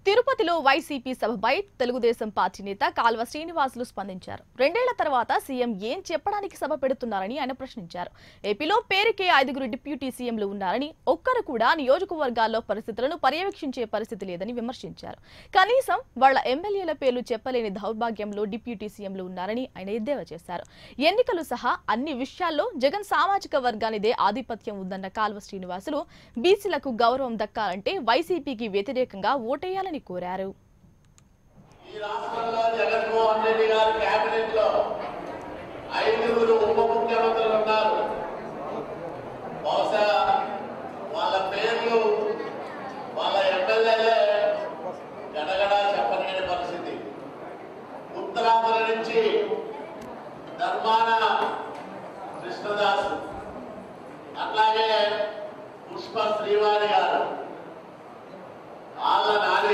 తిరుపతిలో YCP సభపై Telugu Desam party నేత కాల్వ శ్రీనివాసులు స్పందించారు రెండేళ్ల తర్వాత సీఎం ఏం చెప్పడానికి సభ పెడుతున్నారని ఆయన ప్రశ్నించారు ఏపీలో పేరుకే ఐదుగురు డిప్యూటీ సీఎంలు ఉన్నారని ఒక్కరు కూడా నియోజకవర్గాల్లో పరిస్థితులను పర్యవేక్షించే పరిస్థితి లేదని విమర్శించారు కనీసం వాళ్ళ ఎమ్మెల్యేల పేర్లు చెప్పలేని దౌర్భాగ్యంలో డిప్యూటీ సీఎంలు ఉన్నారని ఆయన ఎద్దేవా చేశారు ఎన్నికలు సహా అన్ని విషయాల్లో జగన్ సామాజిక వర్గానిదే ఆధిపత్యం ఉందన్న కాల్వ శ్రీనివాసులు బీసీలకు గౌరవం దక్కాలంటే వైసీపీకి వ్యతిరేకంగా ఓటేయాలని కోరారు ఈ రాష్ట్రంలో జగన్మోహన్ రెడ్డి గారి కేబినెట్ లో ఐదుగురు ఉప ముఖ్యమంత్రులు ఉన్నారు బహుశా వాళ్ళ పేర్లు వాళ్ళ ఎమ్మెల్యేలే గడగడా చెప్పలేని పరిస్థితి ఉత్తరాంధ్ర నుంచి ధర్మాన కృష్ణదాస్ అట్లాగే పుష్ప శ్రీవాణి గారు ఆళ్ళ నాని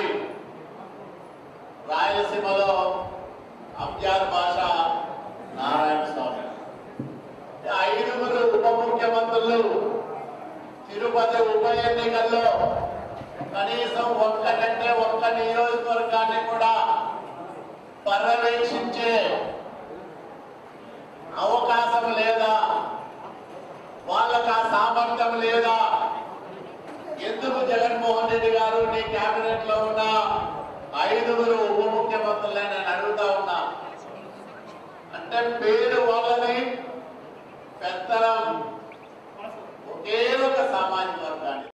రాయలసీమలో అంజార్ భాష నారాయణ స్వామి ఈ ఐదుగురు ఉప ముఖ్యమంత్రులు తిరుపతి ఉప ఎన్నికల్లో కనీసం ఒక్కటంటే ఒక్క నియోజకవర్గాన్ని కూడా పర్యవేక్షించే